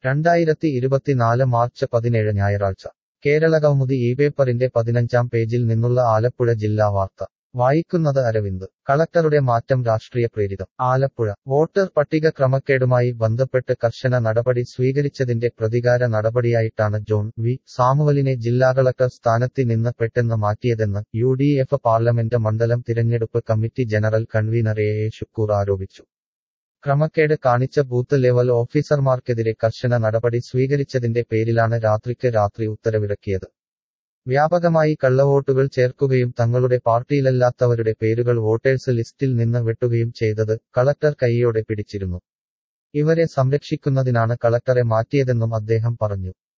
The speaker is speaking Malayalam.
രണ്ടായിരത്തി ഇരുപത്തിനാല് മാർച്ച് പതിനേഴ് ഞായറാഴ്ച കേരളകൗമുദി ഈ പേപ്പറിന്റെ പതിനഞ്ചാം പേജിൽ നിന്നുള്ള ആലപ്പുഴ ജില്ലാ വാർത്ത വായിക്കുന്നത് അരവിന്ദ് കളക്ടറുടെ മാറ്റം രാഷ്ട്രീയ പ്രേരിതം ആലപ്പുഴ വോട്ടർ പട്ടിക ക്രമക്കേടുമായി ബന്ധപ്പെട്ട് കർശന നടപടി സ്വീകരിച്ചതിന്റെ പ്രതികാര നടപടിയായിട്ടാണ് ജോൺ വി സാമുവലിനെ ജില്ലാ കളക്ടർ സ്ഥാനത്ത് നിന്ന് പെട്ടെന്ന് മാറ്റിയതെന്ന് യു ഡി എഫ് പാർലമെന്റ് മണ്ഡലം തിരഞ്ഞെടുപ്പ് committee general convener A A Shukoor ആരോപിച്ചു ക്രമക്കേട് കാണിച്ച ബൂത്ത് ലെവൽ ഓഫീസർമാർക്കെതിരെ കർശന നടപടി സ്വീകരിച്ചതിന്റെ പേരിലാണ് രാത്രിക്ക് രാത്രി ഉത്തരവിറക്കിയത് വ്യാപകമായി കള്ളവോട്ടുകൾ ചേർക്കുകയും തങ്ങളുടെ പാർട്ടിയിലല്ലാത്തവരുടെ പേരുകൾ വോട്ടേഴ്സ് ലിസ്റ്റിൽ നിന്ന് വെട്ടുകയും ചെയ്തത് കളക്ടർ കൈയോടെ പിടിച്ചിരുന്നു ഇവരെ സംരക്ഷിക്കുന്നതിനാണ് കളക്ടറെ മാറ്റിയതെന്നും അദ്ദേഹം പറഞ്ഞു